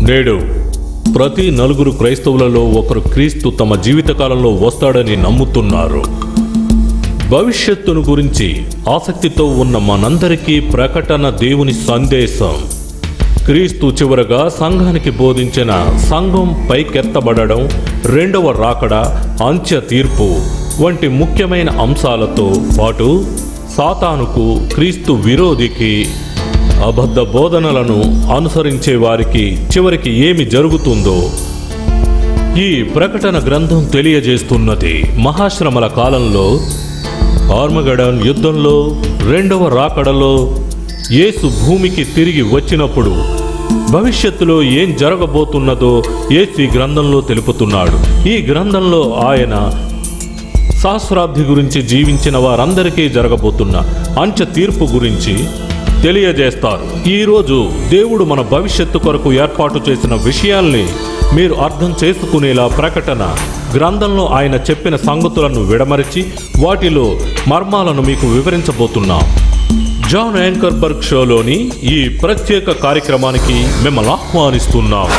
నేడు ప్రతి నలుగురు క్రైస్తవులలో ఒకరు క్రీస్తు తమ జీవితకాలంలో వస్తాడని నమ్ముతున్నారు భవిష్యత్తును గురించి ఆసక్తితో ఉన్న మనందరికీ ప్రకటన దేవుని సందేశం క్రీస్తు చివరగా సంఘానికి బోధించిన సంఘం పైకెత్తబడడం రెండవ రాకడ అంత్య తీర్పు వంటి ముఖ్యమైన అంశాలతో పాటు సాతానుకు క్రీస్తు విరోధికి అబద్ధ బోధనలను అనుసరించే వారికి చివరికి ఏమి జరుగుతుందో ఈ ప్రకటన గ్రంథం తెలియజేస్తున్నది మహాశ్రమల కాలంలో ఆర్మగడన్ యుద్ధంలో రెండవ రాకడలో యేసు భూమికి తిరిగి వచ్చినప్పుడు భవిష్యత్తులో ఏం జరగబోతున్నదో యేసు ఈ గ్రంథంలో తెలుపుతున్నాడు ఈ గ్రంథంలో ఆయన సహస్రాబ్ది గురించి జీవించిన వారందరికీ జరగబోతున్న అంచె తీర్పు గురించి తెలియజేస్తారు ఈరోజు దేవుడు మన భవిష్యత్తు కొరకు ఏర్పాటు చేసిన విషయాల్ని మీరు అర్థం చేసుకునేలా ప్రకటన గ్రంథంలో ఆయన చెప్పిన సంగతులను విడమరిచి వాటిలో మర్మాలను మీకు వివరించబోతున్నాం జాన్ యాంకర్బర్గ్ షోలోని ఈ ప్రత్యేక కార్యక్రమానికి మిమ్మల్ని ఆహ్వానిస్తున్నాం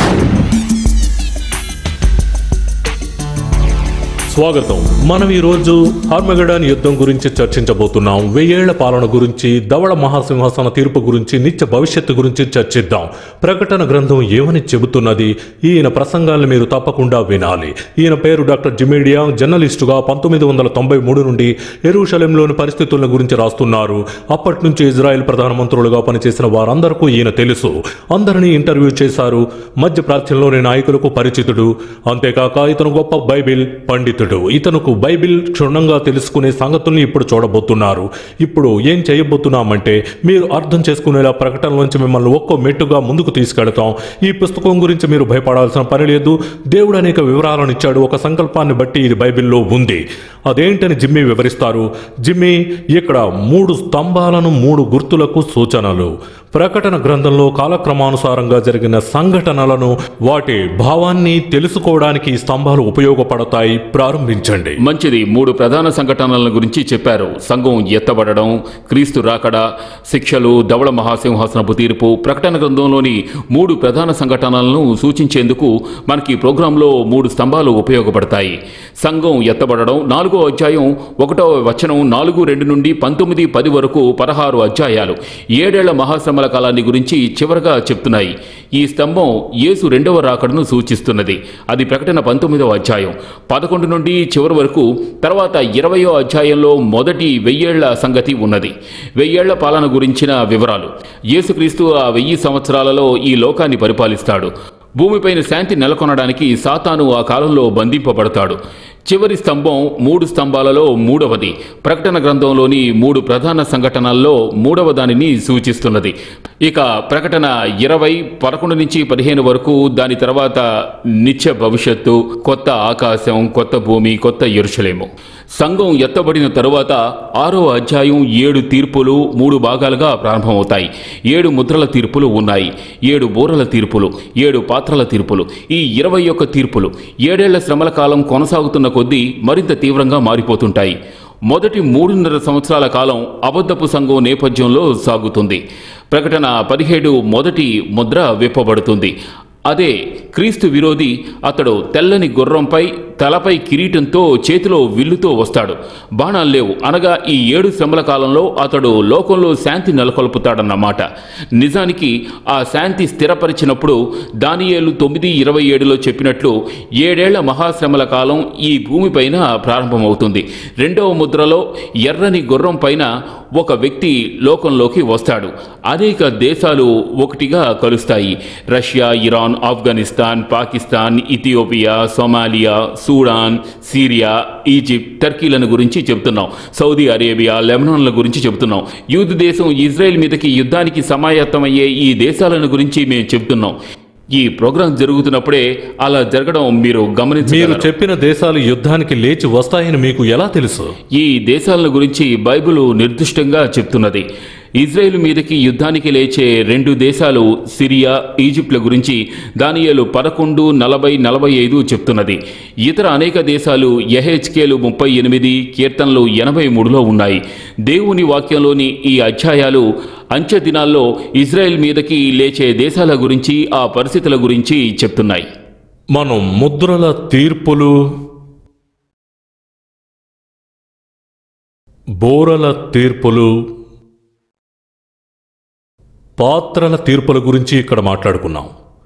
స్వాగతం మనం ఈరోజు హార్మగడాన్ యుద్ధం గురించి చర్చించబోతున్నాం వెయ్యేళ్ల పాలన గురించి ధవళ మహాసింహాసన తీర్పు గురించి నిత్య భవిష్యత్తు గురించి చర్చిద్దాం ప్రకటన గ్రంథం ఏమని చెబుతున్నది ఈయన ప్రసంగాలను మీరు తప్పకుండా వినాలి ఈయన పేరు డాక్టర్ జిమీడియా జర్నలిస్టుగా పంతొమ్మిది వందల తొంభై మూడు నుండి ఎరుషలేంలోని పరిస్థితుల గురించి రాస్తున్నారు అప్పటి నుంచి ఇజ్రాయెల్ ప్రధానమంత్రులుగా పనిచేసిన వారందరికీ ఈయన తెలుసు అందరినీ ఇంటర్వ్యూ చేశారు మధ్య ప్రాచ్యంలోని నాయకులకు పరిచితుడు అంతేకాక ఇతను గొప్ప బైబిల్ పండితుడు ఇతనుకు బైబిల్ క్షుణ్ణంగా తెలుసుకునే సంగతుల్ని ఇప్పుడు చూడబోతున్నారు ఇప్పుడు ఏం చేయబోతున్నామంటే మీరు అర్థం చేసుకునేలా ప్రకటనలోంచి మిమ్మల్ని ఒక్కో మెట్టుగా ముందుకు తీసుకెడతాం ఈ పుస్తకం గురించి మీరు భయపడాల్సిన పని లేదు దేవుడు అనేక వివరాలను ఇచ్చాడు ఒక సంకల్పాన్ని బట్టి ఇది బైబిల్లో ఉంది అదేంటని జిమ్మీ వివరిస్తారు జిమ్మీ ఇక్కడ మూడు స్తంభాలను మూడు గుర్తులకు సూచనలు ప్రకటన గ్రంథంలో కాలక్రమానుసారంగా జరిగిన సంఘటనలను వాటి భావాన్ని తెలుసుకోవడానికి ఈ స్తంభాలు ఉపయోగపడతాయి ప్రారంభించండి మంచిది మూడు ప్రధాన సంఘటనల గురించి చెప్పారు సంఘం ఎత్తబడడం క్రీస్తు రాకడ శిక్షలు ధవళ మహాసింహాసనపు తీర్పు ప్రకటన గ్రంథంలోని మూడు ప్రధాన సంఘటనలను సూచించేందుకు మనకి ఈ ప్రోగ్రాంలో మూడు స్తంభాలు ఉపయోగపడతాయి సంఘం ఎత్తబడడం నాలుగో అధ్యాయం ఒకటో వచనం నాలుగు రెండు నుండి పంతొమ్మిది పది వరకు పదహారు అధ్యాయాలు ఏడేళ్ల మహాశ్రమల కాలాన్ని గురించి చివరగా చెప్తున్నాయి ఈ స్తంభం యేసు రెండవ రాకడను సూచిస్తున్నది అది ప్రకటన పంతొమ్మిదవ అధ్యాయం పదకొండు నుండి చివరి వరకు తర్వాత ఇరవయో అధ్యాయంలో మొదటి వెయ్యేళ్ల సంగతి ఉన్నది వెయ్యేళ్ల పాలన గురించిన వివరాలు యేసుక్రీస్తు ఆ వెయ్యి సంవత్సరాలలో ఈ లోకాన్ని పరిపాలిస్తాడు భూమిపైన శాంతి నెలకొనడానికి సాతాను ఆ కాలంలో బంధింపబడతాడు చివరి స్తంభం మూడు స్తంభాలలో మూడవది ప్రకటన గ్రంథంలోని మూడు ప్రధాన సంఘటనల్లో మూడవ దానిని సూచిస్తున్నది ఇక ప్రకటన ఇరవై పదకొండు నుంచి పదిహేను వరకు దాని తర్వాత నిత్య భవిష్యత్తు కొత్త ఆకాశం కొత్త భూమి కొత్త ఎరుషలేము సంఘం ఎత్తబడిన తరువాత ఆరో అధ్యాయం ఏడు తీర్పులు మూడు భాగాలుగా ప్రారంభమవుతాయి ఏడు ముద్రల తీర్పులు ఉన్నాయి ఏడు బోరల తీర్పులు ఏడు పాత్రల తీర్పులు ఈ ఇరవై ఒక్క తీర్పులు ఏడేళ్ల శ్రమల కాలం కొనసాగుతున్న కొద్దీ మరింత తీవ్రంగా మారిపోతుంటాయి మొదటి మూడున్నర సంవత్సరాల కాలం అబద్ధపు సంఘం నేపథ్యంలో సాగుతుంది ప్రకటన పదిహేడు మొదటి ముద్ర విప్పబడుతుంది అదే క్రీస్తు విరోధి అతడు తెల్లని గుర్రంపై తలపై కిరీటంతో చేతిలో విల్లుతో వస్తాడు బాణాలు లేవు అనగా ఈ ఏడు శ్రమల కాలంలో అతడు లోకంలో శాంతి నెలకొల్పుతాడన్నమాట నిజానికి ఆ శాంతి స్థిరపరిచినప్పుడు దానియేలు తొమ్మిది ఇరవై ఏడులో చెప్పినట్లు ఏడేళ్ల మహాశ్రమల కాలం ఈ భూమిపైన ప్రారంభమవుతుంది రెండవ ముద్రలో ఎర్రని గుర్రం పైన ఒక వ్యక్తి లోకంలోకి వస్తాడు అనేక దేశాలు ఒకటిగా కలుస్తాయి Russia Iran Afghanistan Pakistan Ethiopia Somalia Sudan Syria Egypt టర్కీలను గురించి చెబుతున్నాం సౌదీ అరేబియా లెబనాన్ల గురించి చెబుతున్నాం యూద్ దేశం ఇజ్రాయెల్ మీదకి యుద్ధానికి సమాయత్తమయ్యే ఈ దేశాలను గురించి మేము చెబుతున్నాం ఈ ప్రోగ్రాం జరుగుతున్నప్పుడే అలా జరగడం మీరు మీరు గమనించారు చెప్పిన దేశాలు యుద్ధానికి లేచి వస్తాయని మీకు ఎలా తెలుసు ఈ దేశాలను గురించి బైబిల్ నిర్దిష్టంగా చెప్తున్నది ఇజ్రాయెల్ మీదకి యుద్ధానికి లేచే రెండు దేశాలు సిరియా ఈజిప్ట్ల గురించి దానియేలు పదకొండు నలభై నలభై ఐదు చెప్తున్నది ఇతర అనేక దేశాలు ఎహెచ్కేలు ముప్పై ఎనిమిది కీర్తనలు ఎనభై మూడులో ఉన్నాయి దేవుని వాక్యంలోని ఈ అధ్యాయాలు అంచె దినాల్లో ఇజ్రాయెల్ మీదకి లేచే దేశాల గురించి ఆ పరిస్థితుల గురించి చెప్తున్నాయి మనం ముద్రల తీర్పులు బోరల తీర్పులు పాత్రల తీర్పుల గురించి ఇక్కడ మాట్లాడుకున్నాం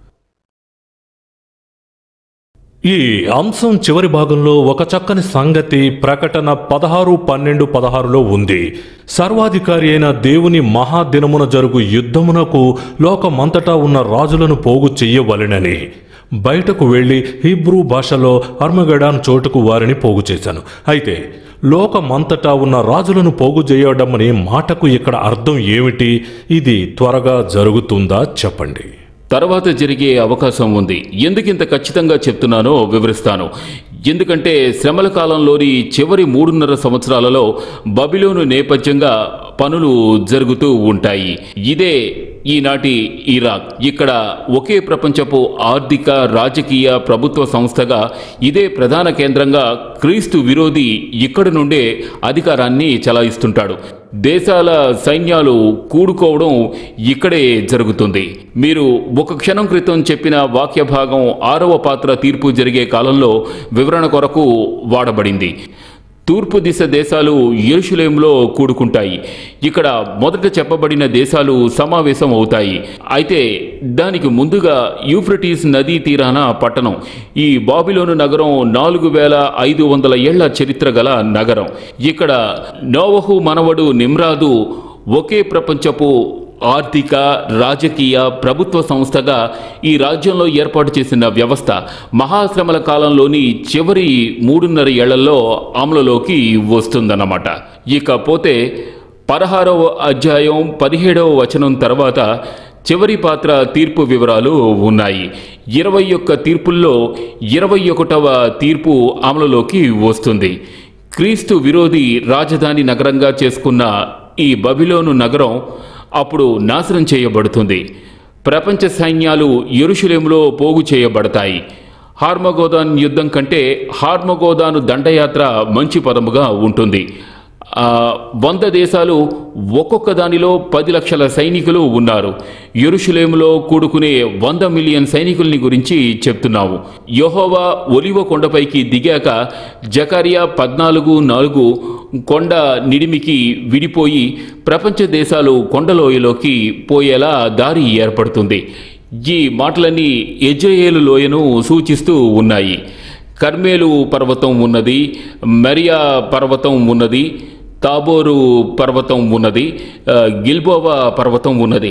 ఈ అంశం చివరి భాగంలో ఒక చక్కని సంగతి ప్రకటన పదహారు పన్నెండు పదహారులో ఉంది సర్వాధికారి అయిన దేవుని మహాదినమున జరుగు యుద్ధమునకు లోకమంతటా ఉన్న రాజులను పోగు చెయ్యవలెనని బయటకు వెళ్ళి హీబ్రూ భాషలో అర్మగడాన్ చోటుకు వారిని పోగు చేశాను అయితే లోకమంతటా ఉన్న రాజులను పోగు చేయడం అనే మాటకు ఇక్కడ అర్థం ఏమిటి ఇది త్వరగా జరుగుతుందా చెప్పండి తర్వాత జరిగే అవకాశం ఉంది ఎందుకింత ఖచ్చితంగా చెప్తున్నానో వివరిస్తాను ఎందుకంటే శ్రమల కాలంలోని చివరి మూడున్నర సంవత్సరాలలో బబిలోను నేపథ్యంగా పనులు జరుగుతూ ఉంటాయి ఇదే ఈనాటి ఇరాక్ ఇక్కడ ఒకే ప్రపంచపు ఆర్థిక రాజకీయ ప్రభుత్వ సంస్థగా ఇదే ప్రధాన కేంద్రంగా క్రీస్తు విరోధి ఇక్కడి నుండే అధికారాన్ని చలాయిస్తుంటాడు దేశాల సైన్యాలు కూడుకోవడం ఇక్కడే జరుగుతుంది మీరు ఒక క్షణం క్రితం చెప్పిన వాక్య భాగం ఆరవ పాత్ర తీర్పు జరిగే కాలంలో వివరణ కొరకు వాడబడింది తూర్పు దిశ దేశాలు యెరూషలేంలో కూడుకుంటాయి ఇక్కడ మొదట చెప్పబడిన దేశాలు సమావేశం అవుతాయి అయితే దానికి ముందుగా యూఫ్రటీస్ నదీ తీరాన పట్టణం ఈ బాబిలోను నగరం నాలుగు వేల ఐదు వందల ఏళ్ల చరిత్ర గల నగరం ఇక్కడ నోవహు మనవడు నిమ్రాదు ఒకే ప్రపంచపు ఆర్థిక రాజకీయ ప్రభుత్వ సంస్థగా ఈ రాజ్యంలో ఏర్పాటు చేసిన వ్యవస్థ మహాశ్రమల కాలంలోని చివరి మూడున్నర ఏళ్లలో అమలులోకి వస్తుందన్నమాట ఇకపోతే పదహారవ అధ్యాయం పదిహేడవ వచనం తర్వాత చివరి పాత్ర తీర్పు వివరాలు ఉన్నాయి ఇరవై ఒక్క తీర్పుల్లో ఇరవై ఒకటవ తీర్పు అమలులోకి వస్తుంది క్రీస్తు విరోధి రాజధాని నగరంగా చేసుకున్న ఈ బబిలోను నగరం అప్పుడు నాశనం చేయబడుతుంది ప్రపంచ సైన్యాలు ఎరుషులేములో పోగు చేయబడతాయి హార్మగోదాన్ యుద్ధం కంటే హార్మగోదాను దండయాత్ర మంచి పదముగా ఉంటుంది ఆ, వంద దేశాలు ఒక్కొక్క దానిలో పది లక్షల సైనికులు ఉన్నారు ఎరుషులేములో కూడుకునే వంద మిలియన్ సైనికుల్ని గురించి చెప్తున్నాము యెహోవా ఒలివ కొండపైకి దిగాక జకరియా పద్నాలుగు నాలుగు కొండ నిడిమికి విడిపోయి ప్రపంచ దేశాలు కొండలోయలోకి పోయేలా దారి ఏర్పడుతుంది ఈ మాటలన్నీ ఎజ్రయేలు లోయను సూచిస్తూ ఉన్నాయి కర్మేలు పర్వతం ఉన్నది మరియా పర్వతం ఉన్నది తాబోరు పర్వతం ఉన్నది ఆ, గిల్బోవా పర్వతం ఉన్నది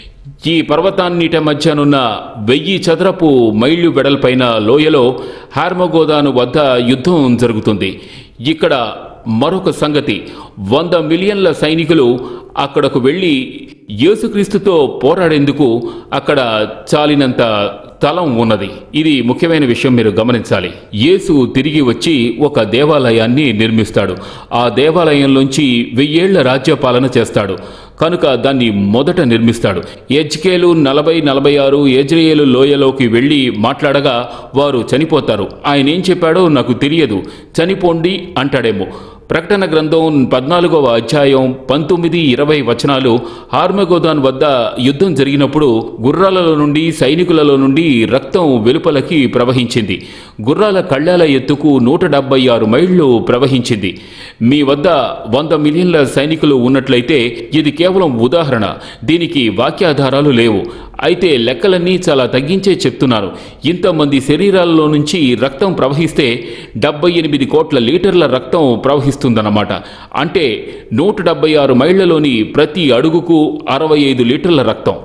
ఈ పర్వతాన్నిట మధ్యనున్న వెయ్యి చదరపు మైళ్ళు వెడల్పైన లోయలో హార్మగోదాను వద్ద యుద్ధం జరుగుతుంది ఇక్కడ మరొక సంగతి వంద మిలియన్ల సైనికులు అక్కడకు వెళ్ళి యేసుక్రీస్తుతో పోరాడేందుకు అక్కడ చాలినంత స్థలం ఉన్నది ఇది ముఖ్యమైన విషయం మీరు గమనించాలి యేసు తిరిగి వచ్చి ఒక దేవాలయాన్ని నిర్మిస్తాడు ఆ దేవాలయంలోంచి వెయ్యేళ్ల రాజ్యపాలన చేస్తాడు కనుక దాన్ని మొదట నిర్మిస్తాడు ఎజ్కేలు నలభై నలభై ఆరు ఏజ్రియేలు లోయలోకి వెళ్ళి మాట్లాడగా వారు చనిపోతారు ఆయన ఏం చెప్పాడో నాకు తెలియదు చనిపోండి అంటాడేమో ప్రకటన గ్రంథం పద్నాలుగవ అధ్యాయం పంతొమ్మిది ఇరవై వచనాలు హార్మగోదాన్ వద్ద యుద్ధం జరిగినప్పుడు గుర్రాలలో నుండి సైనికులలో నుండి రక్తం వెలుపలకి ప్రవహించింది గుర్రాల కళ్ళాల ఎత్తుకు నూట డెబ్బై ఆరు మైళ్ళు ప్రవహించింది మీ వద్ద వంద మిలియన్ల సైనికులు ఉన్నట్లయితే ఇది కేవలం ఉదాహరణ దీనికి వాక్యాధారాలు లేవు అయితే లెక్కలన్నీ చాలా తగ్గించే చెప్తున్నారు ఇంతమంది శరీరాలలో నుంచి రక్తం ప్రవహిస్తే డెబ్బై ఎనిమిది కోట్ల లీటర్ల రక్తం ప్రవహిస్తుందన్నమాట అంటే నూట డెబ్బై ఆరు మైళ్లలోని ప్రతి అడుగుకు అరవై ఐదు లీటర్ల రక్తం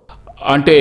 అంటే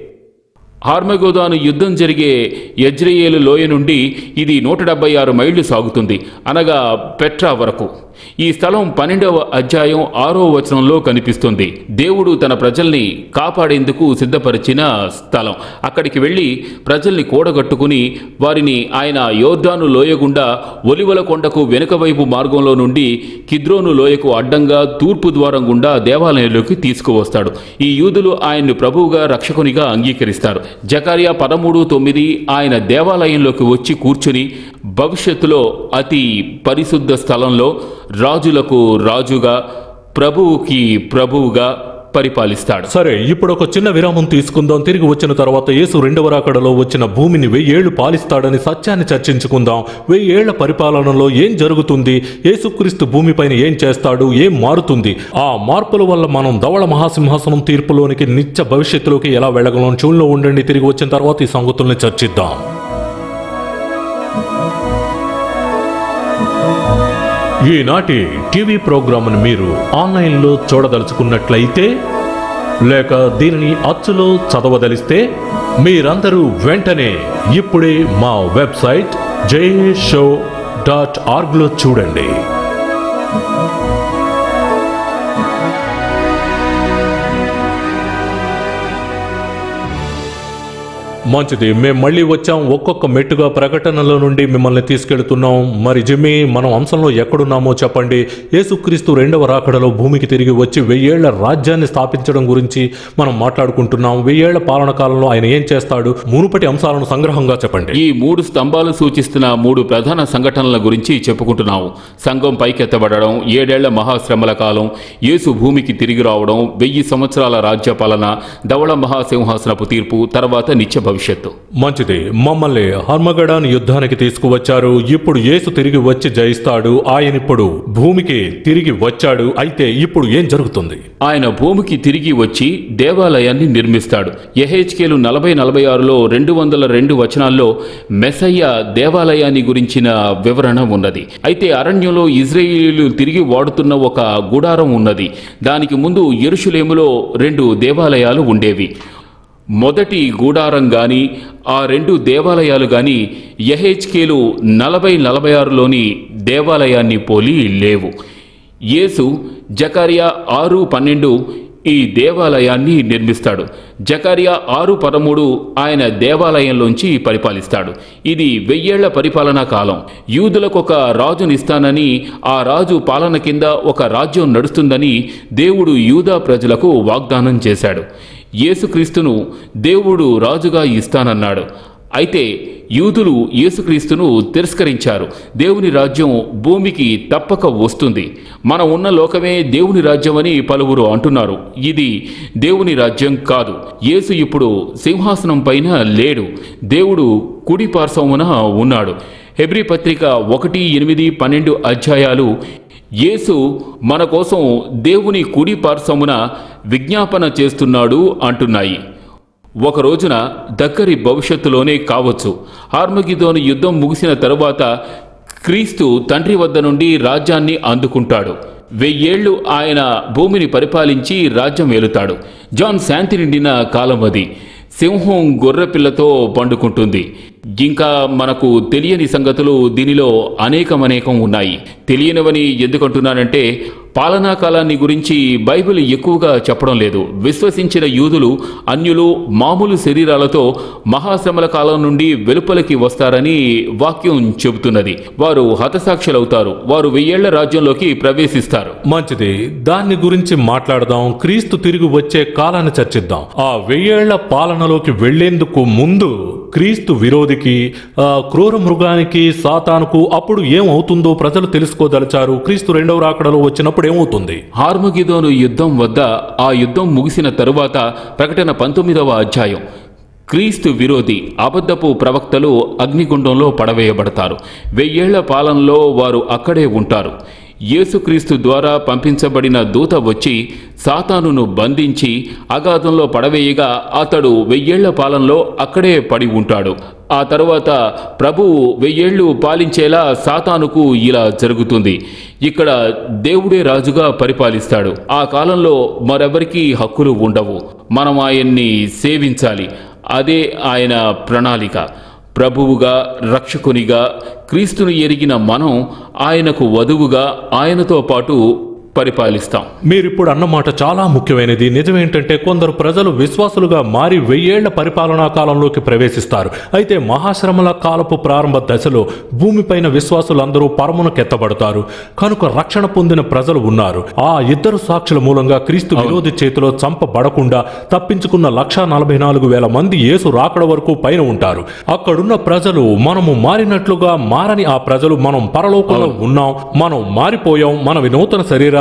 హార్మగోదాను యుద్ధం జరిగే యజ్రయేలు లోయ నుండి ఇది నూట డెబ్బై ఆరు మైళ్ళు సాగుతుంది అనగా పెట్రా వరకు ఈ స్థలం పన్నెండవ అధ్యాయం ఆరో వచనంలో కనిపిస్తుంది దేవుడు తన ప్రజల్ని కాపాడేందుకు సిద్ధపరిచిన స్థలం అక్కడికి వెళ్ళి ప్రజల్ని కూడగట్టుకుని వారిని ఆయన యోర్దాను లోయ గుండా ఒలివల కొండకు వెనుక వైపు మార్గంలో నుండి కిద్రోను లోయకు అడ్డంగా తూర్పు ద్వారం గుండా దేవాలయంలోకి తీసుకువస్తాడు ఈ యూదులు ఆయన్ను ప్రభువుగా రక్షకునిగా అంగీకరిస్తారు జకారియా పదమూడు తొమ్మిది ఆయన దేవాలయంలోకి వచ్చి కూర్చుని భవిష్యత్తులో అతి పరిశుద్ధ స్థలంలో రాజులకు రాజుగా ప్రభువుకి ప్రభువుగా పరిపాలిస్తాడు సరే ఇప్పుడు ఒక చిన్న విరామం తీసుకుందాం తిరిగి వచ్చిన తర్వాత యేసు రెండవ రాకడలో వచ్చిన భూమిని వెయ్యేళ్లు పాలిస్తాడని సత్యాన్ని చర్చించుకుందాం వెయ్యేళ్ల పరిపాలనలో ఏం జరుగుతుంది యేసుక్రీస్తు భూమిపైన ఏం చేస్తాడు ఏం మారుతుంది ఆ మార్పుల వల్ల మనం ధవళ మహాసింహాసనం తీర్పులోనికి నిత్య భవిష్యత్తులోకి ఎలా వెళ్ళగలం చూల్లో ఉండండి తిరిగి వచ్చిన తర్వాత ఈ సంగతుల్ని చర్చిద్దాం ఈనాటి టీవీ ప్రోగ్రామ్ను మీరు ఆన్లైన్లో చూడదలుచుకున్నట్లయితే లేక దీనిని అచ్చులో చదవదలిస్తే మీరందరూ వెంటనే ఇప్పుడే మా వెబ్సైట్ జే షో డాట్ ఆర్గ్లో చూడండి మంచిది మేము మళ్ళీ వచ్చాం ఒక్కొక్క మెట్టుగా ప్రకటనల నుండి మిమ్మల్ని తీసుకెళ్తున్నాం మరి జిమ్మి మనం అంశంలో ఎక్కడున్నామో చెప్పండి యేసుక్రీస్తు రెండవ రాకడలో భూమికి తిరిగి వచ్చి వెయ్యేళ్ల రాజ్యాన్ని స్థాపించడం గురించి మనం మాట్లాడుకుంటున్నాం వెయ్యేళ్ల పాలన కాలంలో ఆయన ఏం చేస్తాడు మునుపటి అంశాలను సంగ్రహంగా చెప్పండి ఈ మూడు స్తంభాలు సూచిస్తున్న మూడు ప్రధాన సంఘటనల గురించి చెప్పుకుంటున్నాము సంఘం పైకెత్తబడడం ఏడేళ్ల మహాశ్రమల కాలం యేసు భూమికి తిరిగి రావడం వెయ్యి సంవత్సరాల రాజ్య పాలన ధవళ మహాసింహాసనపు తీర్పు తర్వాత నిత్య భవిష్యత్తు మంచిది మమ్మల్ని హర్మగడాన్ యుద్ధానికి తీసుకువచ్చారు ఇప్పుడు యేసు తిరిగి వచ్చి జయిస్తాడు ఆయన ఇప్పుడు భూమికి తిరిగి వచ్చాడు అయితే ఇప్పుడు ఏం జరుగుతుంది ఆయన భూమికి తిరిగి వచ్చి దేవాలయాన్ని నిర్మిస్తాడు ఎహెచ్కేలు నలభై నలభై ఆరులో రెండు వందల రెండు వచనాల్లో మెసయ్య దేవాలయాన్ని గురించిన వివరణ ఉన్నది అయితే అరణ్యంలో ఇజ్రాయేలీలు తిరిగి వాడుతున్న ఒక గుడారం ఉన్నది దానికి ముందు ఎరుషులేములో రెండు దేవాలయాలు ఉండేవి మొదటి గూడారం గాని ఆ రెండు దేవాలయాలు గాని యహెచ్కేలు నలభై నలభై ఆరులోని దేవాలయాన్ని పోలి లేవు యేసు జకరియా ఆరు పన్నెండు ఈ దేవాలయాన్ని నిర్మిస్తాడు జకరియా ఆరు పదమూడు ఆయన దేవాలయంలోంచి పరిపాలిస్తాడు ఇది వెయ్యేళ్ల పరిపాలనా కాలం యూదులకు ఒక రాజునిస్తానని ఆ రాజు పాలన కింద ఒక రాజ్యం నడుస్తుందని దేవుడు యూదా ప్రజలకు వాగ్దానం చేశాడు యేసుక్రీస్తును దేవుడు రాజుగా ఇస్తానన్నాడు అయితే యూదులు యేసుక్రీస్తును తిరస్కరించారు దేవుని రాజ్యం భూమికి తప్పక వస్తుంది మనం ఉన్న లోకమే దేవుని రాజ్యమని పలువురు అంటున్నారు ఇది దేవుని రాజ్యం కాదు యేసు ఇప్పుడు సింహాసనం పైన లేడు దేవుడు కుడి పార్శ్వమున ఉన్నాడు హెబ్రీ పత్రిక ఒకటి ఎనిమిది పన్నెండు అధ్యాయాలు యేసు మన కోసం దేవుని కుడి పార్శ్వమున విజ్ఞాపన చేస్తున్నాడు అంటున్నాయి ఒక రోజున దగ్గరి భవిష్యత్తులోనే కావచ్చు హార్మగిదోను యుద్ధం ముగిసిన తరువాత క్రీస్తు తండ్రి వద్ద నుండి రాజ్యాన్ని అందుకుంటాడు వెయ్యేళ్లు ఆయన భూమిని పరిపాలించి రాజ్యం ఏలుతాడు జాన్ శాంతి నిండిన కాలం అది సింహం గొర్రెపిల్లతో పండుకుంటుంది ఇంకా మనకు తెలియని సంగతులు దీనిలో అనేకమనేకం ఉన్నాయి తెలియనివని ఎందుకంటున్నానంటే పాలనా కాలాన్ని గురించి బైబిల్ ఎక్కువగా చెప్పడం లేదు విశ్వసించిన యూదులు అన్యులు మామూలు శరీరాలతో మహాశ్రమల కాలం నుండి వెలుపలికి వస్తారని వాక్యం చెబుతున్నది వారు హతసాక్షులవుతారు వారు వెయ్యేళ్ల రాజ్యంలోకి ప్రవేశిస్తారు మంచిది దాన్ని గురించి మాట్లాడదాం క్రీస్తు తిరిగి వచ్చే కాలాన్ని చర్చిద్దాం ఆ వెయ్యేళ్ల పాలనలోకి వెళ్లేందుకు ముందు క్రీస్తు విరోధికి ఆ క్రూర మృగానికి సాతానుకు అప్పుడు ఏమవుతుందో ప్రజలు తెలుసుకోదలిచారు క్రీస్తు రెండవ రాకడలో వచ్చినప్పుడు ఏమవుతుంది హార్మగిదోను యుద్ధం వద్ద ఆ యుద్ధం ముగిసిన తరువాత ప్రకటన పంతొమ్మిదవ అధ్యాయం క్రీస్తు విరోధి అబద్ధపు ప్రవక్తలు అగ్నిగుండంలో పడవేయబడతారు వెయ్యేళ్ల పాలనలో వారు అక్కడే ఉంటారు యేసుక్రీస్తు ద్వారా పంపించబడిన దూత వచ్చి సాతానును బంధించి అగాధంలో పడవేయగా అతడు వెయ్యేళ్ల పాలనలో అక్కడే పడి ఉంటాడు ఆ తరువాత ప్రభువు వెయ్యేళ్లు పాలించేలా సాతానుకు ఇలా జరుగుతుంది ఇక్కడ దేవుడే రాజుగా పరిపాలిస్తాడు ఆ కాలంలో మరెవరికీ హక్కులు ఉండవు మనం ఆయన్ని సేవించాలి అదే ఆయన ప్రణాళిక ప్రభువుగా రక్షకునిగా క్రీస్తును ఎరిగిన మనం ఆయనకు వధువుగా ఆయనతో పాటు పరిపాలిస్తాం మీరిప్పుడు అన్నమాట చాలా ముఖ్యమైనది నిజమేంటంటే కొందరు ప్రజలు విశ్వాసులుగా మారి వెయ్యేళ్ల పరిపాలనా కాలంలోకి ప్రవేశిస్తారు అయితే మహాశ్రమల కాలపు ప్రారంభ దశలో భూమిపైన విశ్వాసులందరూ పరమునకెత్తబడతారు కనుక రక్షణ పొందిన ప్రజలు ఉన్నారు ఆ ఇద్దరు సాక్షుల మూలంగా క్రీస్తు విరోధి చేతిలో చంపబడకుండా తప్పించుకున్న లక్షా నలభై నాలుగు వేల మంది యేసు రాకడ వరకు పైన ఉంటారు అక్కడున్న ప్రజలు మనము మారినట్లుగా మారని ఆ ప్రజలు మనం పరలోకంలో ఉన్నాం మనం మారిపోయాం మన వినూతన శరీరాలు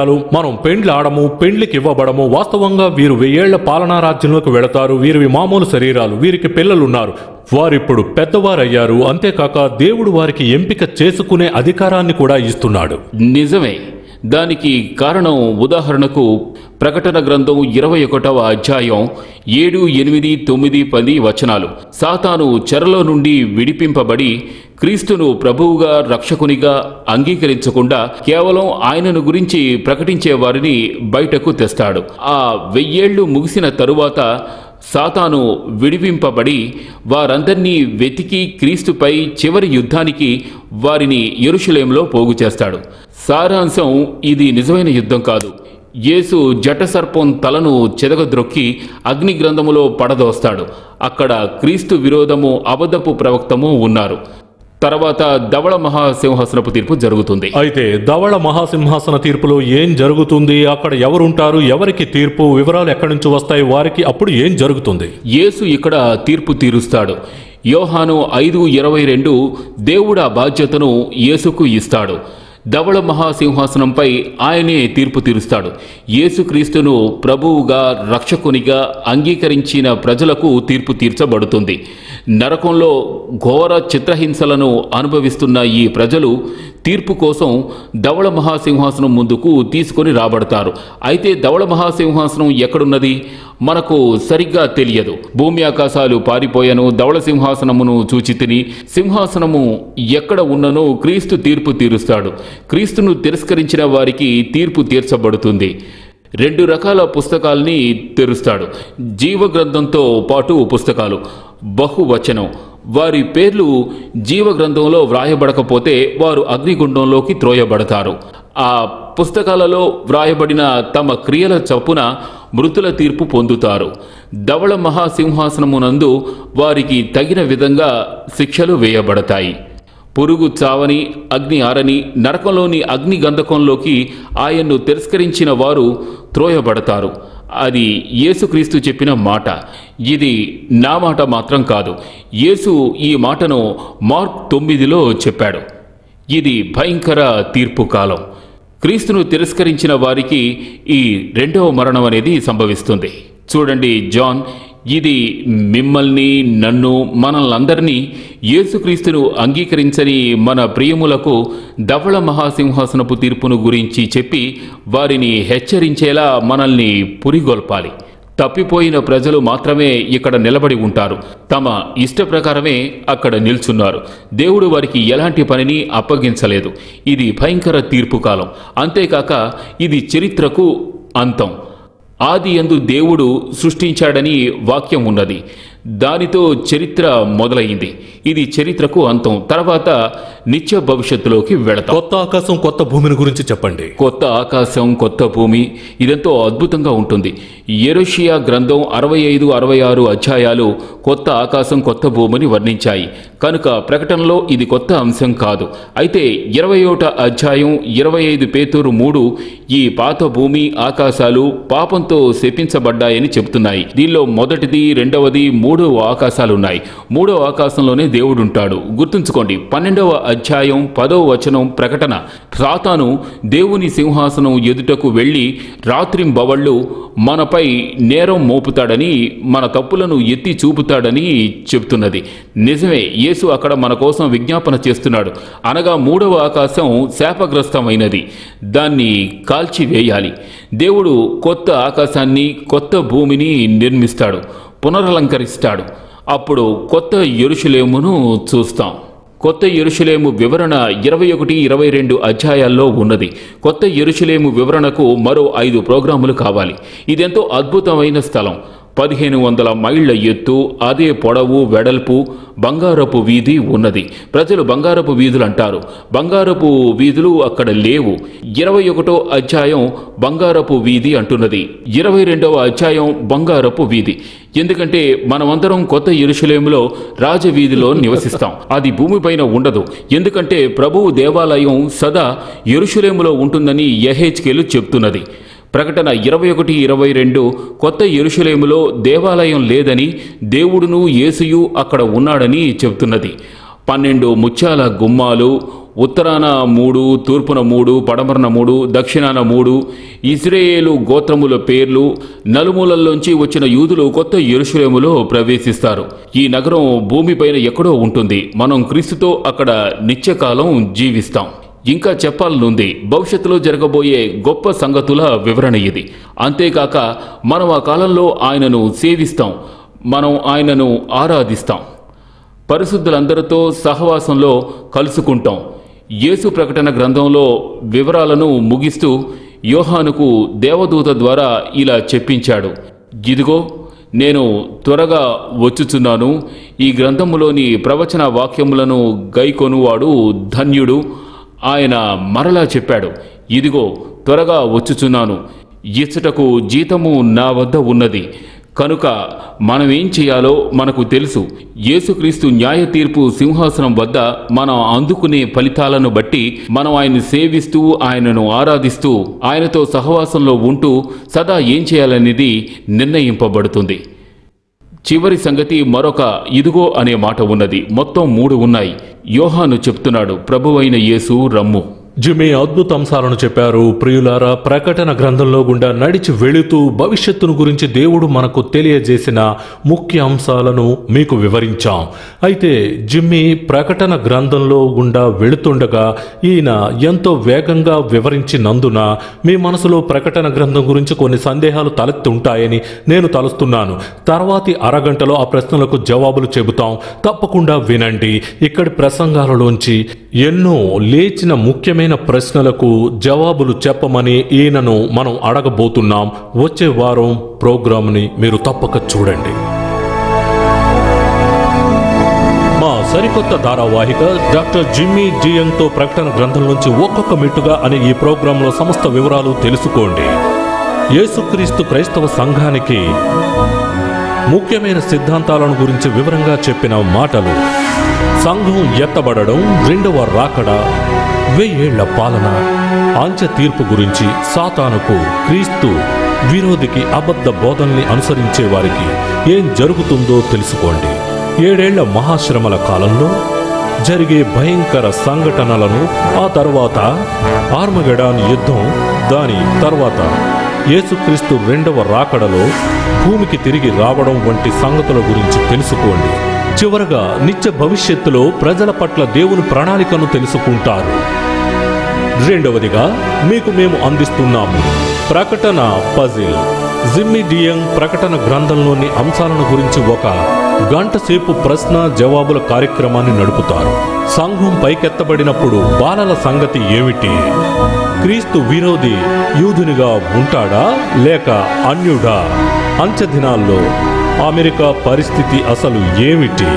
సౌకర్యాలు మనం పెండ్లి ఆడము పెండ్లికి ఇవ్వబడము వాస్తవంగా వీరు వెయ్యేళ్ల పాలనా రాజ్యంలోకి వెళతారు వీరివి మామూలు శరీరాలు వీరికి పిల్లలున్నారు వారిప్పుడు పెద్దవారయ్యారు అంతేకాక దేవుడు వారికి ఎంపిక చేసుకునే అధికారాన్ని కూడా ఇస్తున్నాడు నిజమే దానికి కారణం ఉదాహరణకు ప్రకటన గ్రంథం ఇరవై ఒకటవ అధ్యాయం ఏడు ఎనిమిది తొమ్మిది పది వచనాలు సాతాను చెరలో నుండి విడిపింపబడి క్రీస్తును ప్రభువుగా రక్షకునిగా అంగీకరించకుండా కేవలం ఆయనను గురించి ప్రకటించే వారిని బయటకు తెస్తాడు ఆ వెయ్యేళ్లు ముగిసిన తరువాత సాతాను విడిపింపబడి వారందరినీ వెతికి క్రీస్తుపై చివరి యుద్ధానికి వారిని ఎరుషలేంలో పోగు చేస్తాడు సారాంశం ఇది నిజమైన యుద్ధం కాదు యేసు జటసర్పం తలను చెదగద్రొక్కి అగ్ని గ్రంథములో పడదోస్తాడు అక్కడ క్రీస్తు విరోధము అబద్ధపు ప్రవక్తము ఉన్నారు తర్వాత ధవళ మహాసింహాసనపు తీర్పు జరుగుతుంది అయితే ధవళ మహాసింహాసన తీర్పులో ఏం జరుగుతుంది అక్కడ ఎవరుంటారు ఎవరికి తీర్పు వివరాలు ఎక్కడి నుంచి వస్తాయి వారికి అప్పుడు ఏం జరుగుతుంది యేసు ఇక్కడ తీర్పు తీరుస్తాడు యోహాను ఐదు ఇరవై రెండు దేవుడు ఆ బాధ్యతను యేసుకు ఇస్తాడు ధవళ మహాసింహాసనంపై ఆయనే తీర్పు తీరుస్తాడు యేసుక్రీస్తును ప్రభువుగా రక్షకునిగా అంగీకరించిన ప్రజలకు తీర్పు తీర్చబడుతుంది నరకంలో ఘోర చిత్రహింసలను అనుభవిస్తున్న ఈ ప్రజలు తీర్పు కోసం ధవళ మహాసింహాసనం ముందుకు తీసుకొని రాబడతారు అయితే ధవళ మహాసింహాసనం ఎక్కడున్నది మనకు సరిగ్గా తెలియదు భూమి ఆకాశాలు పారిపోయను ధవళ సింహాసనమును చూచి తిని సింహాసనము ఎక్కడ ఉన్ననో క్రీస్తు తీర్పు తీరుస్తాడు క్రీస్తును తిరస్కరించిన వారికి తీర్పు తీర్చబడుతుంది రెండు రకాల పుస్తకాల్ని తెరుస్తాడు జీవ గ్రంథంతో పాటు పుస్తకాలు బహువచనం వారి పేర్లు జీవ గ్రంథంలో వ్రాయబడకపోతే వారు అగ్నిగుండంలోకి త్రోయబడతారు ఆ పుస్తకాలలో వ్రాయబడిన తమ క్రియల చప్పున మృతుల తీర్పు పొందుతారు ధవళ మహాసింహాసనమునందు వారికి తగిన విధంగా శిక్షలు వేయబడతాయి పురుగు చావని అగ్ని ఆరని నరకంలోని అగ్ని గంధకంలోకి ఆయన్ను తిరస్కరించిన వారు త్రోయబడతారు అది యేసుక్రీస్తు చెప్పిన మాట ఇది నా మాట మాత్రం కాదు యేసు ఈ మాటను మార్క్ తొమ్మిదిలో చెప్పాడు ఇది భయంకర తీర్పు కాలం క్రీస్తును తిరస్కరించిన వారికి ఈ రెండవ మరణం అనేది సంభవిస్తుంది చూడండి జాన్ ఇది మిమ్మల్ని నన్ను మనల్నందరినీ యేసుక్రీస్తును అంగీకరించని మన ప్రియములకు ధవళ మహాసింహాసనపు తీర్పును గురించి చెప్పి వారిని హెచ్చరించేలా మనల్ని పురిగొల్పాలి తప్పిపోయిన ప్రజలు మాత్రమే ఇక్కడ నిలబడి ఉంటారు తమ ఇష్ట ప్రకారమే అక్కడ నిల్చున్నారు దేవుడు వారికి ఎలాంటి పనిని అప్పగించలేదు ఇది భయంకర తీర్పు కాలం అంతేకాక ఇది చరిత్రకు అంతం ఆది యందు దేవుడు సృష్టించాడని వాక్యం ఉన్నది దానితో చరిత్ర మొదలైంది ఇది చరిత్రకు అంతం తర్వాత నిత్య భవిష్యత్తులోకి వెళతాం కొత్త ఆకాశం కొత్త భూమిని గురించి చెప్పండి కొత్త ఆకాశం కొత్త భూమి ఇదెంతో అద్భుతంగా ఉంటుంది ఎరోషియా గ్రంథం అరవై ఐదు అరవై ఆరు అధ్యాయాలు కొత్త ఆకాశం కొత్త భూమిని వర్ణించాయి కనుక ప్రకటనలో ఇది కొత్త అంశం కాదు అయితే ఇరవై ఒకట అధ్యాయం ఇరవై ఐదు పేతూరు మూడు ఈ పాత భూమి ఆకాశాలు పాపంతో శపించబడ్డాయని చెబుతున్నాయి దీనిలో మొదటిది రెండవది మూడవ ఆకాశాలు ఉన్నాయి మూడవ ఆకాశంలోనే దేవుడు ఉంటాడు గుర్తుంచుకోండి పన్నెండవ అధ్యాయం పదవ వచనం ప్రకటన సాతాను దేవుని సింహాసనం ఎదుటకు వెళ్ళి రాత్రింబవళ్ళు మనపై నేరం మోపుతాడని మన తప్పులను ఎత్తి చూపుతాడని చెప్తున్నది నిజమే యేసు అక్కడ మన కోసం విజ్ఞాపన చేస్తున్నాడు అనగా మూడవ ఆకాశం శాపగ్రస్తమైనది దాన్ని కాల్చివేయాలి దేవుడు కొత్త ఆకాశాన్ని కొత్త భూమిని నిర్మిస్తాడు పునరలంకరిస్తాడు అప్పుడు కొత్త ఎరుషులేమును చూస్తాం కొత్త ఎరుషులేము వివరణ ఇరవై ఒకటి ఇరవై రెండు అధ్యాయాల్లో ఉన్నది కొత్త ఎరుషులేము వివరణకు మరో ఐదు ప్రోగ్రాములు కావాలి ఇదెంతో అద్భుతమైన స్థలం పదిహేను వందల మైళ్ళ ఎత్తు అదే పొడవు వెడల్పు బంగారపు వీధి ఉన్నది ప్రజలు బంగారపు వీధులు అంటారు బంగారపు వీధులు అక్కడ లేవు ఇరవై ఒకటో అధ్యాయం బంగారపు వీధి అంటున్నది ఇరవై రెండవ అధ్యాయం బంగారపు వీధి ఎందుకంటే మనమందరం కొత్త ఎరుషులేములో రాజవీధిలో నివసిస్తాం అది భూమిపైన ఉండదు ఎందుకంటే ప్రభువు దేవాలయం సదా ఎరుషులేములో ఉంటుందని యహెచ్కేలు చెప్తున్నది ప్రకటన ఇరవై ఒకటి ఇరవై రెండు కొత్త ఎరుషులేములో దేవాలయం లేదని దేవుడును యేసుయు అక్కడ ఉన్నాడని చెబుతున్నది పన్నెండు ముత్యాల గుమ్మాలు ఉత్తరాన మూడు తూర్పున మూడు పడమరన మూడు దక్షిణాన మూడు ఇజ్రాయేలు గోత్రముల పేర్లు నలుమూలల్లోంచి వచ్చిన యూదులు కొత్త ఎరుషులేములో ప్రవేశిస్తారు ఈ నగరం భూమిపైన ఎక్కడో ఉంటుంది మనం క్రీస్తుతో అక్కడ నిత్యకాలం జీవిస్తాం ఇంకా చెప్పాలనుంది భవిష్యత్తులో జరగబోయే గొప్ప సంగతుల వివరణ ఇది అంతేకాక మనం ఆ కాలంలో ఆయనను సేవిస్తాం మనం ఆయనను ఆరాధిస్తాం పరిశుద్ధులందరితో సహవాసంలో కలుసుకుంటాం యేసు ప్రకటన గ్రంథంలో వివరాలను ముగిస్తూ యోహానుకు దేవదూత ద్వారా ఇలా చెప్పించాడు ఇదిగో నేను త్వరగా వచ్చుచున్నాను ఈ గ్రంథములోని ప్రవచన వాక్యములను గైకొనువాడు ధన్యుడు ఆయన మరలా చెప్పాడు ఇదిగో త్వరగా వచ్చుచున్నాను ఇచ్చటకు జీతము నా వద్ద ఉన్నది కనుక మనం ఏం చేయాలో మనకు తెలుసు యేసుక్రీస్తు న్యాయ తీర్పు సింహాసనం వద్ద మనం అందుకునే ఫలితాలను బట్టి మనం ఆయన్ని సేవిస్తూ ఆయనను ఆరాధిస్తూ ఆయనతో సహవాసంలో ఉంటూ సదా ఏం చేయాలనేది నిర్ణయింపబడుతుంది చివరి సంగతి మరొక ఇదిగో అనే మాట ఉన్నది మొత్తం మూడు ఉన్నాయి యోహాను చెప్తున్నాడు ప్రభువైన యేసు రమ్ము జిమి అద్భుత అంశాలను చెప్పారు ప్రియులారా ప్రకటన గ్రంథంలో గుండా నడిచి వెళుతూ భవిష్యత్తును గురించి దేవుడు మనకు తెలియజేసిన ముఖ్య అంశాలను మీకు వివరించాం అయితే జిమ్మి ప్రకటన గ్రంథంలో గుండా వెళుతుండగా ఈయన ఎంతో వేగంగా వివరించినందున మీ మనసులో ప్రకటన గ్రంథం గురించి కొన్ని సందేహాలు తలెత్తుంటాయని నేను తలుస్తున్నాను తర్వాతి అరగంటలో ఆ ప్రశ్నలకు జవాబులు చెబుతాం తప్పకుండా వినండి ఇక్కడి ప్రసంగాలలోంచి ఎన్నో లేచిన ముఖ్యమైన ప్రశ్నలకు జవాబులు చెప్పమని ఈయనను మనం అడగబోతున్నాం వచ్చే వారం ప్రోగ్రాంని మీరు తప్పక చూడండి మా సరికొత్త ధారావాహిక డాక్టర్ జిమ్మీ జియంగ్తో ప్రకటన గ్రంథం నుంచి ఒక్కొక్క మెట్టుగా అనే ఈ ప్రోగ్రాంలో సమస్త వివరాలు తెలుసుకోండి యేసుక్రీస్తు క్రైస్తవ సంఘానికి ముఖ్యమైన సిద్ధాంతాలను గురించి వివరంగా చెప్పిన మాటలు సంఘం ఎత్తబడడం రెండవ రాకడ వెయ్యేళ్ల పాలన అంచె తీర్పు గురించి సాతానుకు క్రీస్తు విరోధికి అబద్ధ బోధనల్ని అనుసరించే వారికి ఏం జరుగుతుందో తెలుసుకోండి ఏడేళ్ల మహాశ్రమల కాలంలో జరిగే భయంకర సంఘటనలను ఆ తర్వాత ఆర్మగడాన్ యుద్ధం దాని తర్వాత యేసుక్రీస్తు రెండవ రాకడలో భూమికి తిరిగి రావడం వంటి సంగతుల గురించి తెలుసుకోండి చివరగా నిత్య భవిష్యత్తులో ప్రజల పట్ల దేవుని ప్రణాళికను తెలుసుకుంటారు రెండవదిగా మీకు మేము అందిస్తున్నాము ప్రకటన పజిల్ జిమ్మి డియంగ్ ప్రకటన గ్రంథంలోని అంశాలను గురించి ఒక గంట సేపు ప్రశ్న జవాబుల కార్యక్రమాన్ని నడుపుతారు సంఘం పైకెత్తబడినప్పుడు బాలల సంగతి ఏమిటి క్రీస్తు విరోధి యూదునిగా ఉంటాడా లేక అన్యుడా అంచె దినాల్లో అమెరికా పరిస్థితి అసలు ఏమిటి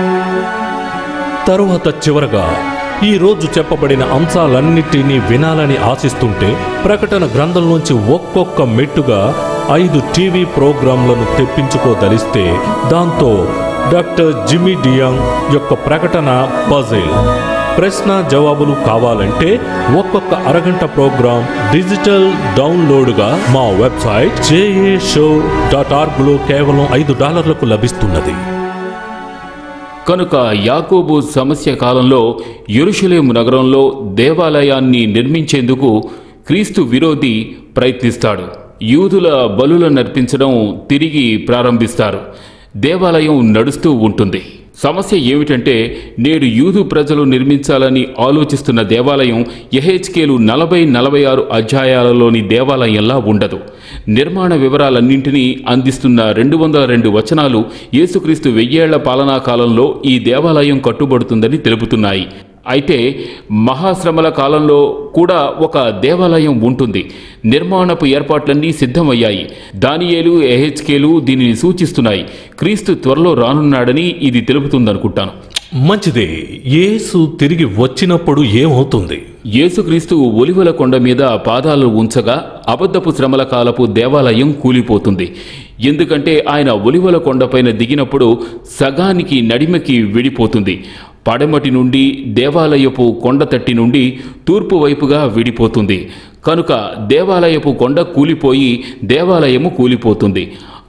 తరువాత చివరగా ఈ రోజు చెప్పబడిన అంశాలన్నిటినీ వినాలని ఆశిస్తుంటే ప్రకటన గ్రంథంలోంచి ఒక్కొక్క మెట్టుగా ఐదు టీవీ ప్రోగ్రాంలను తెప్పించుకోదలిస్తే దాంతో డాక్టర్ జిమ్మి డియాంగ్ యొక్క ప్రకటన పజిల్ ప్రశ్న జవాబులు కావాలంటే ఒక్కొక్క అరగంట ప్రోగ్రాం డిజిటల్ డౌన్లోడ్గా మా వెబ్సైట్ జేఏ షో డాట్ ఆర్గ్లో కేవలం ఐదు డాలర్లకు లభిస్తున్నది కనుక యాకోబు సమస్య కాలంలో యెరూషలేము నగరంలో దేవాలయాన్ని నిర్మించేందుకు క్రీస్తు విరోధి ప్రయత్నిస్తాడు యూదుల బలుల నర్పించడం తిరిగి ప్రారంభిస్తారు దేవాలయం నడుస్తూ ఉంటుంది సమస్య ఏమిటంటే నేడు యూదు ప్రజలు నిర్మించాలని ఆలోచిస్తున్న దేవాలయం ఎహెచ్కేలు నలభై నలభై ఆరు అధ్యాయాలలోని దేవాలయంలా ఉండదు నిర్మాణ వివరాలన్నింటినీ అందిస్తున్న రెండు వందల రెండు వచనాలు యేసుక్రీస్తు వెయ్యేళ్ల పాలనా కాలంలో ఈ దేవాలయం కట్టుబడుతుందని తెలుపుతున్నాయి అయితే మహాశ్రమల కాలంలో కూడా ఒక దేవాలయం ఉంటుంది నిర్మాణపు ఏర్పాట్లన్నీ సిద్ధమయ్యాయి దానియేలు ఎహెచ్కేలు దీనిని సూచిస్తున్నాయి క్రీస్తు త్వరలో రానున్నాడని ఇది తెలుపుతుందనుకుంటాను మంచిదే యేసు తిరిగి వచ్చినప్పుడు ఏమవుతుంది యేసుక్రీస్తు ఒలివల కొండ మీద పాదాలు ఉంచగా అబద్ధపు శ్రమల కాలపు దేవాలయం కూలిపోతుంది ఎందుకంటే ఆయన ఒలివల కొండపైన దిగినప్పుడు సగానికి నడిమకి విడిపోతుంది పడమటి నుండి దేవాలయపు కొండ తట్టి నుండి తూర్పు వైపుగా విడిపోతుంది కనుక దేవాలయపు కొండ కూలిపోయి దేవాలయము కూలిపోతుంది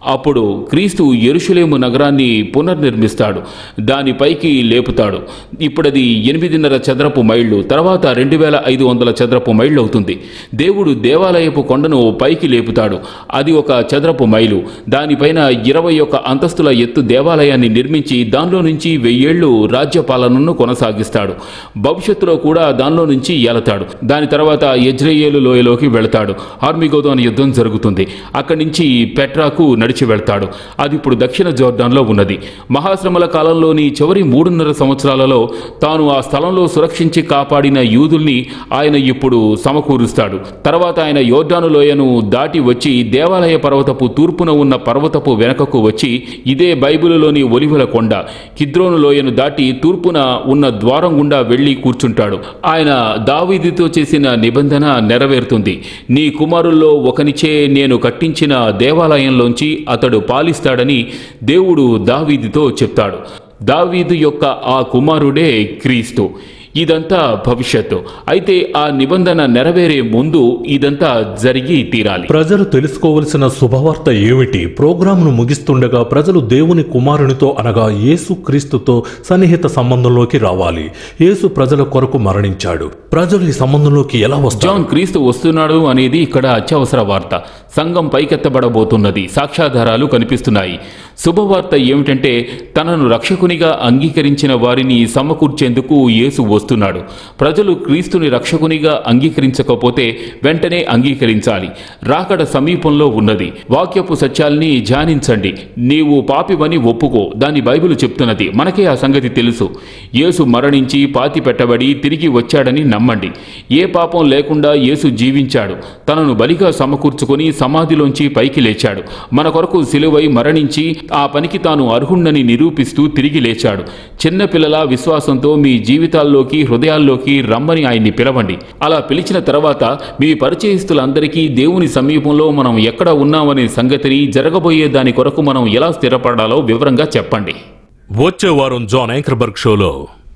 అప్పుడు క్రీస్తు ఎరుషులేము నగరాన్ని పునర్నిర్మిస్తాడు దానిపైకి లేపుతాడు ఇప్పుడది ఎనిమిదిన్నర చదరపు మైళ్ళు తర్వాత రెండు వేల ఐదు వందల చదరపు మైళ్ళు అవుతుంది దేవుడు దేవాలయపు కొండను పైకి లేపుతాడు అది ఒక చదరపు మైలు దానిపైన ఇరవై ఒక్క అంతస్తుల ఎత్తు దేవాలయాన్ని నిర్మించి దానిలో నుంచి వెయ్యేళ్లు రాజ్య పాలనను కొనసాగిస్తాడు భవిష్యత్తులో కూడా దానిలో నుంచి ఏలతాడు దాని తర్వాత యజ్రయేలు లోయలోకి వెళతాడు హార్మిగోదోన్ యుద్ధం జరుగుతుంది అక్కడి నుంచి పెట్రాకు నడిచి వెళ్తాడు అది ఇప్పుడు దక్షిణ జోర్డాన్లో ఉన్నది మహాశ్రమల కాలంలోని చివరి మూడున్నర సంవత్సరాలలో తాను ఆ స్థలంలో సురక్షించి కాపాడిన యూదుల్ని ఆయన ఇప్పుడు సమకూరుస్తాడు తర్వాత ఆయన యోర్డాను లోయను దాటి వచ్చి దేవాలయ పర్వతపు తూర్పున ఉన్న పర్వతపు వెనకకు వచ్చి ఇదే బైబిలులోని ఒలివల కొండ కిద్రోను లోయను దాటి తూర్పున ఉన్న ద్వారం గుండా వెళ్ళి కూర్చుంటాడు ఆయన దావీదుతో చేసిన నిబంధన నెరవేరుతుంది నీ కుమారుల్లో ఒకనిచే నేను కట్టించిన దేవాలయంలోంచి అతడు పాలిస్తాడని దేవుడు దావీదుతో చెప్తాడు దావీదు యొక్క ఆ కుమారుడే క్రీస్తు ఇదంతా భవిష్యత్తు అయితే ఆ నిబంధన నెరవేరే ముందు ఇదంతా జరిగి తీరాలి ప్రజలు తెలుసుకోవలసిన శుభవార్త ఏమిటి ప్రోగ్రాంను ముగిస్తుండగా ప్రజలు దేవుని కుమారునితో అనగా యేసు క్రీస్తుతో సన్నిహిత సంబంధంలోకి రావాలి యేసు ప్రజల కొరకు మరణించాడు ప్రజలు ఈ సంబంధంలోకి ఎలా వస్తారు జాన్ క్రీస్తు వస్తున్నాడు అనేది ఇక్కడ అత్యవసర వార్త సంఘం పైకెత్తబడబోతున్నది సాక్ష్యాధారాలు కనిపిస్తున్నాయి శుభవార్త ఏమిటంటే తనను రక్షకునిగా అంగీకరించిన వారిని సమకూర్చేందుకు యేసు వస్తున్నాడు ప్రజలు క్రీస్తుని రక్షకునిగా అంగీకరించకపోతే వెంటనే అంగీకరించాలి రాకడ సమీపంలో ఉన్నది వాక్యపు సత్యాల్ని ధ్యానించండి నీవు పాపివని ఒప్పుకో దాని బైబిల్ చెప్తున్నది మనకే ఆ సంగతి తెలుసు యేసు మరణించి పాతి పెట్టబడి తిరిగి వచ్చాడని నమ్మండి ఏ పాపం లేకుండా యేసు జీవించాడు తనను బలిగా సమకూర్చుకొని సమాధిలోంచి పైకి లేచాడు మన కొరకు సిలువై మరణించి ఆ పనికి తాను అర్హుణ్ణని నిరూపిస్తూ తిరిగి లేచాడు చిన్నపిల్లల విశ్వాసంతో మీ జీవితాల్లోకి హృదయాల్లోకి రమ్మని ఆయన్ని పిలవండి అలా పిలిచిన తర్వాత మీ పరిచయస్తులందరికీ దేవుని సమీపంలో మనం ఎక్కడ ఉన్నామనే సంగతిని జరగబోయే దాని కొరకు మనం ఎలా స్థిరపడాలో వివరంగా చెప్పండి వచ్చే వారం జాన్ యాంకర్బర్గ్ షోలో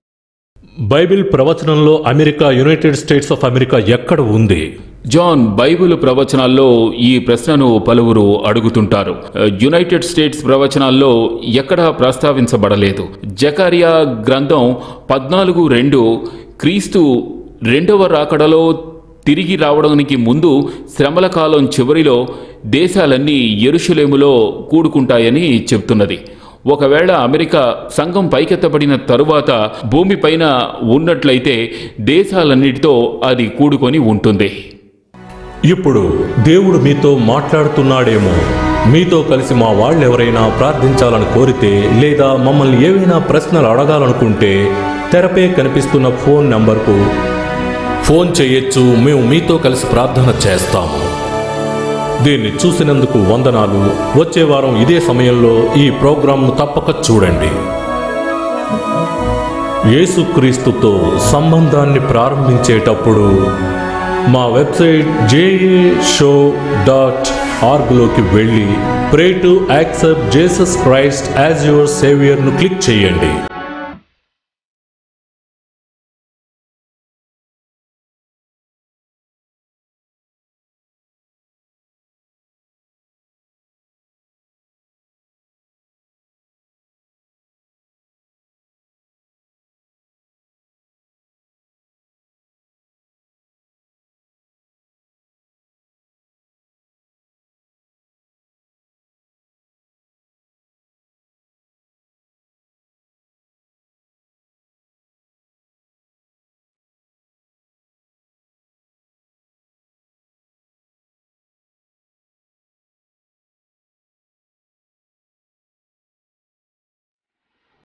బైబిల్ ప్రవచనంలో America United States of America ఎక్కడ ఉంది జాన్ బైబిల్ ప్రవచనాల్లో ఈ ప్రశ్నను పలువురు అడుగుతుంటారు యునైటెడ్ స్టేట్స్ ప్రవచనాల్లో ఎక్కడా ప్రస్తావించబడలేదు జకారియా గ్రంథం పద్నాలుగు రెండు క్రీస్తు రెండవ రాకడలో తిరిగి రావడానికి ముందు శ్రమల కాలం చివరిలో దేశాలన్నీ ఎరుషులేములో కూడుకుంటాయని చెప్తున్నది ఒకవేళ అమెరికా సంఘం పైకెత్తబడిన తరువాత భూమిపైన ఉన్నట్లయితే దేశాలన్నిటితో అది కూడుకొని ఉంటుంది ఇప్పుడు దేవుడు మీతో మాట్లాడుతున్నాడేమో మీతో కలిసి మా వాళ్ళెవరైనా ప్రార్థించాలని కోరితే లేదా మమ్మల్ని ఏవైనా ప్రశ్నలు అడగాలనుకుంటే తెరపై కనిపిస్తున్న ఫోన్ నంబర్కు ఫోన్ చేయొచ్చు మేము మీతో కలిసి ప్రార్థన చేస్తాము దీన్ని చూసినందుకు వందనాలు వచ్చే వారం ఇదే సమయంలో ఈ ప్రోగ్రాంను తప్పక చూడండి యేసుక్రీస్తుతో సంబంధాన్ని ప్రారంభించేటప్పుడు మా వెబ్సైట్ జేఏ షో డాట్ ఆర్గ్లోకి వెళ్ళి pray to accept Jesus Christ as your సేవియర్ను క్లిక్ చేయండి